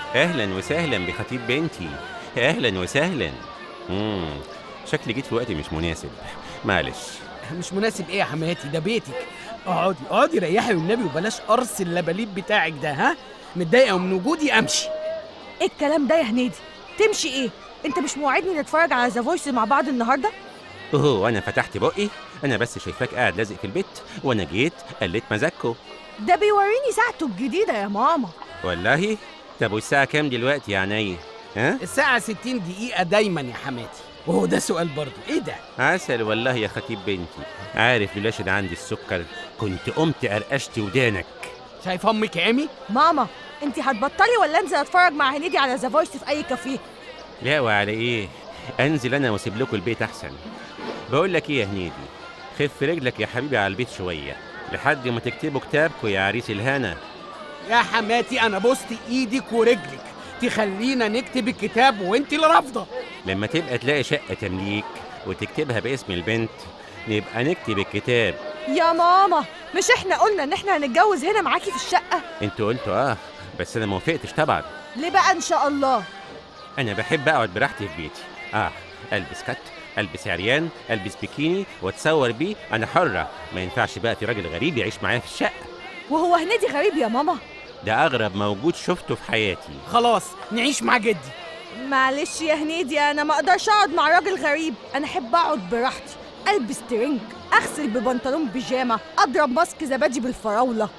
اهلا وسهلا بخطيب بنتي اهلا وسهلا امم شكلي جيت في وقت مش مناسب معلش مش مناسب ايه يا حماتي ده بيتك اقعدي اقعدي ريحي والنبي وبلاش قرص اللباليب بتاعك ده ها متضايقه من وجودي امشي ايه الكلام ده يا هنيدي تمشي ايه انت مش موعدني نتفرج على ذا فويس مع بعض النهارده اوه انا فتحت بقي انا بس شايفاك قاعد لازق في البيت وانا جيت قلت مزاجكو ده بيوريني ساعته الجديده يا ماما والله طب والساعه كام دلوقتي يا عيني ها الساعه 60 دقيقه دايما يا حماتي وهو ده سؤال برضه ايه ده عسل والله يا خطيب بنتي عارف لولاش ده عندي السكر كنت قمت قرقشت ودانك شايف امك يا ايمي ماما انت هتبطلي ولا انزل اتفرج مع هنيدي على ذا فويس في اي كافيه لا وعلى ايه انزل انا واسيب لكم البيت احسن بقول لك ايه يا هنيدي خف رجلك يا حبيبي على البيت شويه لحد ما تكتبوا كتابكم يا عريس الهنا يا حماتي انا بوست ايدك ورجلك تخلينا نكتب الكتاب وانت اللي رافضه لما تبقى تلاقي شقه تمليك وتكتبها باسم البنت نبقى نكتب الكتاب يا ماما مش احنا قلنا ان احنا هنتجوز هنا معاكي في الشقه انتوا قلتوا اه بس انا ما وافقتش طبعا ليه بقى ان شاء الله انا بحب اقعد براحتي في بيتي اه البس كت البس عريان البس بيكيني واتصور بيه انا حره ما ينفعش بقى في راجل غريب يعيش معايا في الشقه وهو هنيدي غريب يا ماما ده اغرب موجود شفته في حياتي خلاص نعيش مع جدي معلش يا هنيدي انا ما اقدرش اقعد مع راجل غريب انا احب اقعد براحتي البس ترنج اغسل ببنطلون بيجامه اضرب ماسك زبادي بالفراوله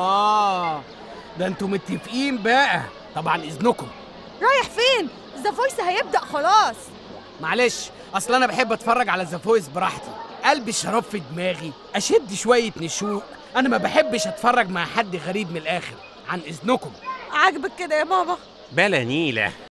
اه ده انتوا متفقين بقى طبعا اذنكم رايح فين ذا فويس هيبدا خلاص معلش اصل انا بحب اتفرج على ذا فويس براحتي قلبي شراب في دماغي اشد شويه نشوء انا ما بحبش اتفرج مع حد غريب من الاخر عن اذنكم عاجبك كده يا ماما بلا نيله